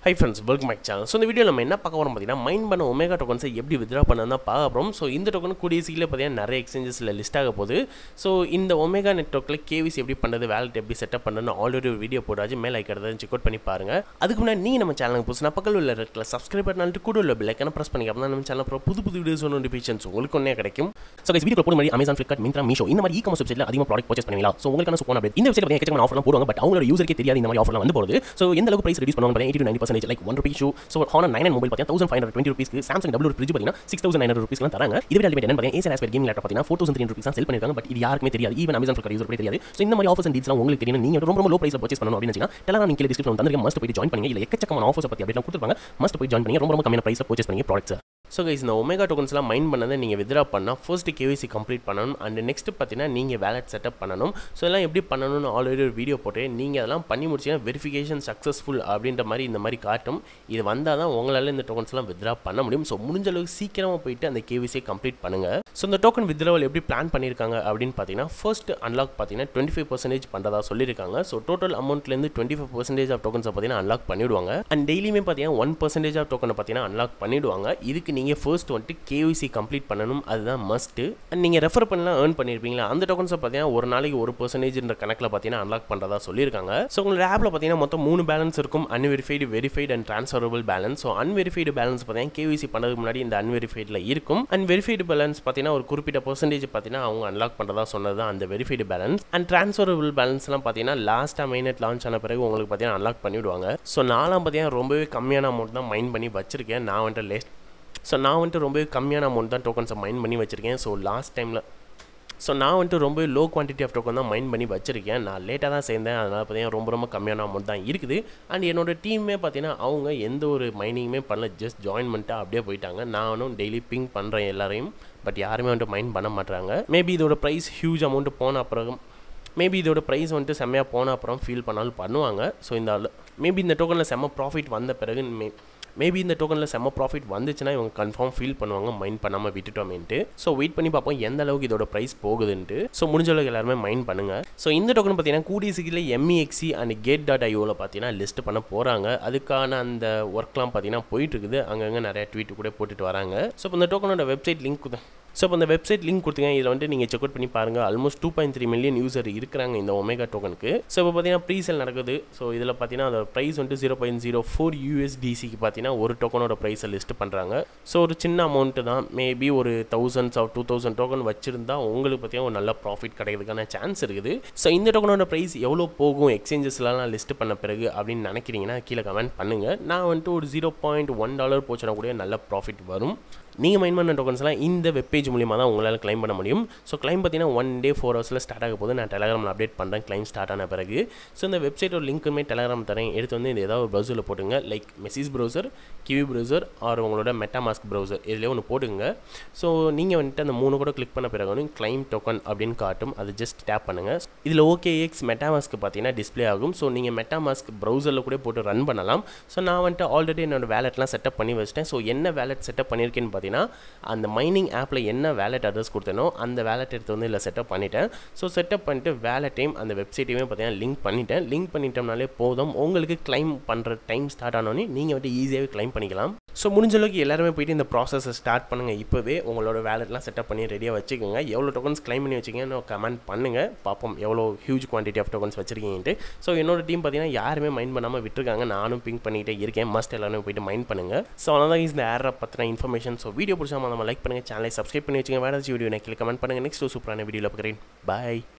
high friends welcome my channel so இந்த video நம்ம என்ன பார்க்க போகிறோம் பார்த்தீங்கன்னா மைண்ட் பண்ண ஒமேகா டோக்கன்ஸை எப்படி வித்ரா பண்ணணும் தான் பார்க்க போகிறோம் ஸோ இந்த டோக்கன் கூடிய சீக்கிரம் பார்த்தீங்கன்னா நிறைய எக்ஸ்சேஞ்சஸில் லிஸ்ட் ஆக போகுது ஸோ இந்த ஒமேகா நெட்ஒர்க்கில் கேவிசி எப்படி பண்ணுறது வேலட் எப்படி செட்டப் பண்ணணும்னு ஆல்ரெடி ஒரு வீடியோ போட்டாச்சு மேலே ஐக்கிறத செக் அவுட் பண்ணி பாருங்க அதுக்கு முன்னாடி நீங்கள் நம்ம சேனலுக்கு புதுசுனா பக்கத்தில் உள்ள இருக்கல சப்ஸ்கிரைப் பண்ணிட்டு கூட உள்ள பில்லைக்கான ப்ரெஸ் பண்ணி அப்போ நம்ம சேனல் அப்புறம் புது புது வீடியோஸ் நோட்டிஃபிகேஷன்ஸ் உங்களுக்கு ஒன்றே கிடைக்கும் ஸோ கைஸ் வீடியோ போட மாதிரி அமேசான் ஃப்ளிப்கார்ட் மிந்த்ரா மீஷோ இந்த மாதிரி இ காமர்ஸ் வெப்சைட்டில் அதிகமாக ப்ராடக்ட் பர்ச்சேஸ் பண்ணலாம் ஸோ உங்களுக்கான சூப்பர் அப்டேட் இந்த வெப்சைட் பார்த்தீங்கன்னா ஆஃபர்லாம் போடுவாங்க பட் அவங்களோட யூசருக்கே தெரியாது இந்த மாதிரி ஆஃபர்லாம் வந்து போகுது ஸோ எந்த அளவுக்கு பிரைஸ் ரெடியூஸ் பண்ணுவாங்க eighty to nine percentage like one rupee shoe so Honor nine mobile பார்த்தீங்கன்னா தௌசண்ட் ஃபைவ் ஹண்ட்ரட் டுவெண்ட்டி ருபீஸ்க்கு சாம்சங் டபுள் ஃப்ரிட்ஜ் பார்த்தீங்கன்னா சிக்ஸ் தௌசண்ட் நைன் ருபீஸ்லாம் தராங்க இது விட என்ன பார்த்தீங்கன்னா ஏசர் ஆஸ்பெக்ட் கேமிங் லேப்டாப் பார்த்தீங்கன்னா four thousand three rupees sell பண்ணிருக்காங்க பட் இது யாருக்குமே தெரியாது ஈவன் அமேசான் ஃபிளிப்கார்ட் யூசர் கூட தெரியாது ஸோ இந்த மாதிரி ஆஃபர்ஸ் அண்ட் டீல்ஸ்லாம் உங்களுக்கு தெரியும் நீங்கள் ரொம்ப ரொம்ப லோ ப்ரைஸில் பர்ச்சேஸ் பண்ணணும் அப்படின்னு வச்சுன்னா டெலாம் நீங்கள் டிஸ்கிரிப்ஷன் தந்திருக்க மஸ்ட் போய் ஜாயின் பண்ணி இல்லை எக்கச்சக்கமான ஆஃபர்ஸ் பற்றி அப்படிலாம் கொடுத்துருப்பாங்க மஸ்ட் போய் ஜாயின் பண்ணி ரொம்ப ரொம்ப கம்மியான ப்ரைஸில் பர்ச்சேஸ் பண்ணி ப்ராடக்ட்ஸ் ஸோ கைஸ் இந்த ஒமேகா டோக்கன்ஸ்லாம் மைண்ட் பண்ணதை நீங்கள் வித்ரா பண்ணால் ஃபர்ஸ்ட் கேவிசி கம்ப்ளீட் பண்ணணும் அண்ட் நெக்ஸ்ட் பார்த்தீங்கன்னா நீங்கள் வேலட் செட்டப் பண்ணணும் ஸோ எல்லாம் எப்படி பண்ணணும்னு ஆல்ரெடி ஒரு வீடியோ போட்டு நீங்கள் அதெல்லாம் பண்ணி முடிச்சீங்கன்னா வெரிஃபிகேஷன் சக்ஸஸ்ஃபுல் அப்படின்ற மாதிரி இந்த மாதிரி காட்டும் இது வந்தால் தான் உங்களால் இந்த டோக்கன்ஸ்லாம் வித்ரா பண்ண முடியும் ஸோ முடிஞ்ச அளவுக்கு சீக்கிரமாக போயிட்டு அந்த கேவிசியை கம்ப்ளீட் பண்ணுங்கள் ஸோ இந்த டோக்கன் வித்ராவல் எப்படி பிளான் பண்ணியிருக்காங்க அப்படின்னு பார்த்தீங்கன்னா ஃபர்ஸ்ட் அன்லாக் பார்த்தீங்கன்னா டுவெண்ட்டி ஃபைவ் பர்சன்டேஜ் பண்ணுறதா சொல்லியிருக்காங்க ஸோ டோட்டல் அமௌண்ட்லேருந்து டுவெண்ட்டி ஃபைவ் பர்சன்டேஜ் ஆஃப் டோக்கன்ஸை பார்த்தீங்கன்னா அன்லாக் பண்ணிவிடுவாங்க அண்ட் டெய்லியுமே பார்த்தீங்கன்னா ஒன் பர்சன்டேஜ் ஆஃப் டோக்கனை பார்த்தீங்கன்னா அன்லாக் பண்ணிவிடுவாங்க இதுக்கு நீங்கள் ஃபர்ஸ்ட் வந்துட்டு கேவிசி கம்ப்ளீட் பண்ணணும் அதுதான் மஸ்ட்டு அண்ட் நீங்கள் ரெஃபர் பண்ணலாம் ஏர்ன் பண்ணியிருப்பீங்களா அந்த டோக்கன்ஸை பார்த்தீங்கன்னா ஒரு நாளைக்கு ஒரு பர்சன்டேஜ்ன்ற கணக்கில் பார்த்தீங்கன்னா அன்லாக் பண்ணுறதா சொல்லியிருக்காங்க ஸோ உங்களோட ஆப்பில் பார்த்தீங்கன்னா மொத்தம் மூணு பேலன்ஸ் இருக்கும் unverified verified and transferable balance so unverified balance பார்த்தீங்கன்னா கேவிசி பண்ணதுக்கு முன்னாடி இந்த அன்வெரிஃபைடில் இருக்கும் அண்ட் வெரிஃபைடு பேலன்ஸ் பார்த்தீங்கன்னா ஒரு குறிப்பிட்ட பர்சன்டேஜ் பார்த்தீங்கன்னா அவங்க அன்லாக் பண்ணுறதா சொன்னது தான் அந்த வெரிஃபைடு பேலன்ஸ் அண்ட் ட்ரான்ஸ்ஃபரபிள் பேலன்ஸ்லாம் பார்த்தீங்கன்னா லாஸ்ட்டாக மைனட் லான்ச் ஆன பிறகு உங்களுக்கு பார்த்தீங்கன்னா அன்லாக் பண்ணிவிடுவாங்க ஸோ நாலாம் பார்த்தீங்கன்னா ரொம்பவே கம்மியான அமௌண்ட் தான் மைண்ட் பண்ணி வச்சிருக்கேன் நான் வந்துட்டு லேஸ்ட் ஸோ நான் வந்துட்டு ரொம்பவே கம்மியான அமௌண்ட் தான் டோக்கன்ஸை மைண்ட் பண்ணி வச்சுருக்கேன் ஸோ லாஸ்ட் டைமில் ஸோ நான் வந்துட்டு ரொம்ப லோ குவான்டிட்டி ஆஃப் டோக்கன் தான் மைண்ட் பண்ணி வச்சிருக்கேன் நான் லேட்டாக தான் சேர்ந்தேன் அதனால் பார்த்தீங்கன்னா ரொம்ப ரொம்ப கம்மியான அமௌண்ட் தான் இருக்குது அண்ட் என்னோட டீமே பார்த்தீங்கன்னா அவங்க எந்த ஒரு மைனிங்குமே பண்ணல ஜஸ்ட் ஜாயின் பண்ணிட்டு அப்படியே போயிட்டாங்க நானும் டெய்லி பிங் பண்ணுறேன் எல்லாரையும் பட் யாருமே வந்துட்டு மைண்ட் பண்ண மாட்டாங்க மேபி இதோட ப்ரைஸ் ஹியூஜ் அமௌண்ட்டு போன அப்புறம் மேபி இதோட ப்ரைஸ் வந்துட்டு செம்மையாக போன அப்புறம் ஃபீல் பண்ணாலும் பண்ணுவாங்க ஸோ இந்த மேபி இந்த டோக்கனில் செம்ம ப்ராஃபிட் வந்த பிறகு மே மேபி இந்த டோக்கனில் செம்ம ப்ராஃபிட் வந்துச்சுன்னா இவங்க கன்ஃபார்ம் ஃபீல் பண்ணுவாங்க மைண்ட் பண்ணாமல் விட்டுட்டோமேன்ட்டு ஸோ வெயிட் பண்ணி பார்ப்போம் எந்த அளவுக்கு இதோட ப்ரைஸ் போகுதுன்ட்டு ஸோ முடிஞ்ச அளவுக்கு எல்லாருமே மைண்ட் பண்ணுங்கள் ஸோ இந்த டோக்கன் பார்த்தீங்கன்னா கூடிய சீக்கிரம் எம்இஎக்சி அண்ட் கேட் டாட் ஐஓவில் பார்த்தீங்கன்னா லிஸ்ட் பண்ண போகிறாங்க அதுக்கான அந்த ஒர்க்லாம் பார்த்தீங்கன்னா போயிட்டு இருக்குது அங்கங்கே நிறைய ட்வீட் கூட போட்டுட்டு வராங்க ஸோ இப்போ இந்த டோக்கனோட வெப்சைட் லிங்க் ஸோ இப்போ இந்த வெப்சைட் லிங்க் கொடுத்தீங்க இதில் வந்துட்டு நீங்கள் செக் அவுட் பண்ணி பாருங்கள் almost two point three million user இருக்கிறாங்க இந்த ஒமேகா டோக்கனுக்கு ஸோ இப்போ பார்த்தீங்கன்னா ப்ரீசெல் நடக்குது ஸோ இதில் பார்த்தீங்கன்னா அதோட ப்ரைஸ் வந்துட்டு ஜீரோ பாயிண்ட் ஜீரோ ஃபோர் யூஎஸ்டிசிக்கு பார்த்தீங்கன்னா ஒரு டோக்கனோட ப்ரைஸை லிஸ்ட் பண்ணுறாங்க ஸோ ஒரு சின்ன அமௌண்ட்டு தான் மேபி ஒரு thousands of two thousand token வச்சிருந்தா உங்களுக்கு பார்த்தீங்கன்னா ஒரு நல்ல ப்ராஃபிட் கிடைக்கிறதுக்கான சான்ஸ் இருக்குது ஸோ இந்த டோக்கனோட ப்ரைஸ் எவ்வளோ போகும் எக்ஸ்சேஞ்சஸ்லாம் லிஸ்ட் பண்ண பிறகு அப்படின்னு நினைக்கிறீங்கன்னா கீழே கமெண்ட் பண்ணுங்கள் நான் வந்துட்டு ஒரு ஜீரோ பாயிண்ட் ஒன் டாலர் போச்சுனா கூட நல்ல ப்ராஃபிட் வரும் நீங்கள் மைண்ட் பண்ண டோக்கன்ஸ்லாம் இந்த வெப்பேஜ் மூலியமாக தான் உங்களால் கிளைம் பண்ண முடியும் ஸோ கிளைம் பார்த்தீங்கன்னா ஒன் டே ஃபோர் ஹவர்ஸில் ஸ்டார்ட் ஆக போது நான் டெலகிராமில் அப்டேட் பண்ணுறேன் கிளைம் ஸ்டார்ட் ஆன பிறகு ஸோ இந்த வெப்சைட்டோட லிங்க்குமே டெலகிராம் தரேன் எடுத்து வந்து இந்த ஏதாவது ஒரு ப்ரௌசரில் போட்டுங்க like message browser Kiwi browser or உங்களோட மெட்டாமாஸ்க் ப்ரௌசர் இதிலே ஒன்று போட்டுங்க ஸோ நீங்கள் வந்துட்டு அந்த மூணு கூட கிளிக் பண்ண பிறகு வந்து கிளைம் டோக்கன் அப்படின்னு காட்டும் அது ஜஸ்ட் டேப் பண்ணுங்கள் இதில் ஓகே எக்ஸ் மெட்டாமாஸ்க்கு பார்த்தீங்கன்னா டிஸ்பிளே ஆகும் ஸோ நீங்கள் மெட்டாமாஸ்க் ப்ரௌசரில் கூட போட்டு ரன் பண்ணலாம் ஸோ நான் வந்துட்டு ஆல்ரெடி என்னோட வேலெட்லாம் செட்டப் பண்ணி வச்சிட்டேன் ஸோ என்ன வேலெட் செட்டப் பண்ணியிருக்கேன்னு பார்த்தீங்கன்னா அந்த மைனிங் ஆப்பில் என்ன வேலெட் அட்ரஸ் கொடுத்தனோ அந்த வேலெட் எடுத்து வந்து இதில் செட்டப் பண்ணிட்டேன் ஸோ செட்டப் பண்ணிட்டு வேலெட்டையும் அந்த வெப்சைட்டையுமே பார்த்தீங்கன்னா லிங்க் பண்ணிட்டேன் லிங்க் பண்ணிட்டோம்னாலே போதும் உங்களுக்கு கிளைம் பண்ணுற டைம் ஸ்டார்ட் ஆனோடனே நீங்கள் வந்து ஈஸியாகவே கிளைம் பண்ணிக்கலாம் ஸோ முடிஞ்ச அளவுக்கு எல்லாருமே போயிட்டு இந்த ப்ராசஸை ஸ்டார்ட் பண்ணுங்கள் இப்போவே உங்களோட வேலெட்லாம் செட்டப் பண்ணி ரெடியாக வச்சுக்கோங்க எவ்வளோ டோக்கன்ஸ் கிளைம் பண்ணி வச்சிங்கன்னு கமெண்ட் பண்ணுங்கள் பார்ப்போம் எவ்வளோ ஹியூஜ் குவான்டிட்டி ஆஃப் டோக்கன்ஸ் வச்சிருக்கீங்கன்ட்டு ஸோ என்னோட டீம் பார்த்தீங்கன்னா யாருமே மைண்ட் பண்ணாமல் விட்டுருக்காங்க நானும் பிங்க் பண்ணிகிட்டே இருக்கேன் மஸ்ட் எல்லாருமே போயிட்டு மைண்ட் பண்ணுங்கள் ஸோ அதான் இந்த ஏரை பற்றின இன்ஃபர்மேஷன் ஸோ வீடியோ பிடிச்சாமல் நம்ம லைக் பண்ணுங்கள் சேனலை சப்ஸ்கிரைப் பண்ணி வச்சுங்க வேறு ஏதாச்சும் வீடியோ எனக்கு கமெண்ட் பண்ணுங்கள் நெக்ஸ்ட் சூப்பரான வீடியோவில் பார்க்குறேன் பாய்